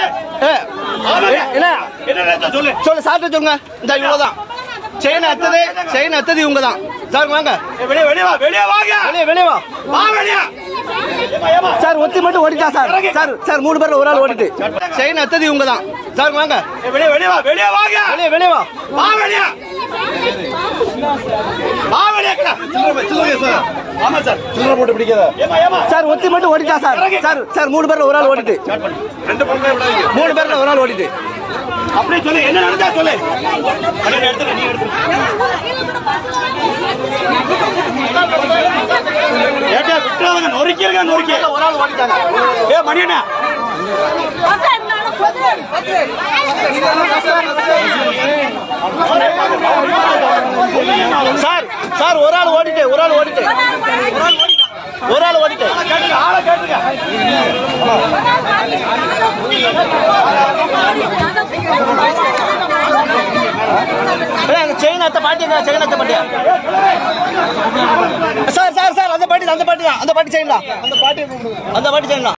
ஏ, என்ன என்ன சொல்லு சொல்லு சாப்பிட்டு சொல்லுங்க இந்த இவங்க தான் செயின் அத்தது செயின் அத்தது இவங்க தான் சார் வாங்க வெளியே வெளியே வா வெளியே வாங்க வெளியே வெளியே வா வா வெளியே ஏம்மா, ஏம்மா. சார் ஒத்தி மட்டும் ஓடிட்டா சார் சார் சார் மூணு பேர்ல ஒரு ஆள் ஓடிட்டு செயின் அத்தது இவங்க தான் சார் வாங்க வெளியே வெளியே வா வெளியே வாங்க வெளியே வெளியே வா வா வெளியே வா வெளியே அக்கா. ஆமா சார் சில்லறை போட்டு பிடிக்காத ஏமா ஏமா சார் ஒத்தி மட்டும் ஓடிட்டா சார் சார் சார் மூணு பேர்ல ஒரு ஆள் ஓடிட்டு ரெண்டு பொண்ணு விடாதீங்க மூணு பேர்ல ஒரு ஆள் ஓடிட்டு அப்படியே சொல்லு என்ன நடந்தா சொல்லு அப்படியே எடுத்துக்க நீ எடுத்துக்க ஏட்டா விட்டுறாங்க நொறுக்கிருங்க நொறுக்கி ஒரு ஆள் ஓடிட்டாங்க ஏ மணியண்ணா சார் சார் ஒரு ஆள் ஓடிட்டு ஒரு ஆள் ஓடிட்டு ஒரு ஆள் ஓடிட்டு கேட்டுங்க ஆளை கேட்டுங்க செயின் அத்த பாட்டிங்க செயின் அத்த பாட்டியா சார் சார் சார் அந்த பாட்டி அந்த பாட்டி தான் அந்த பாட்டி செய்யலாம் அந்த பாட்டி அந்த பாட்டி செய்யலாம்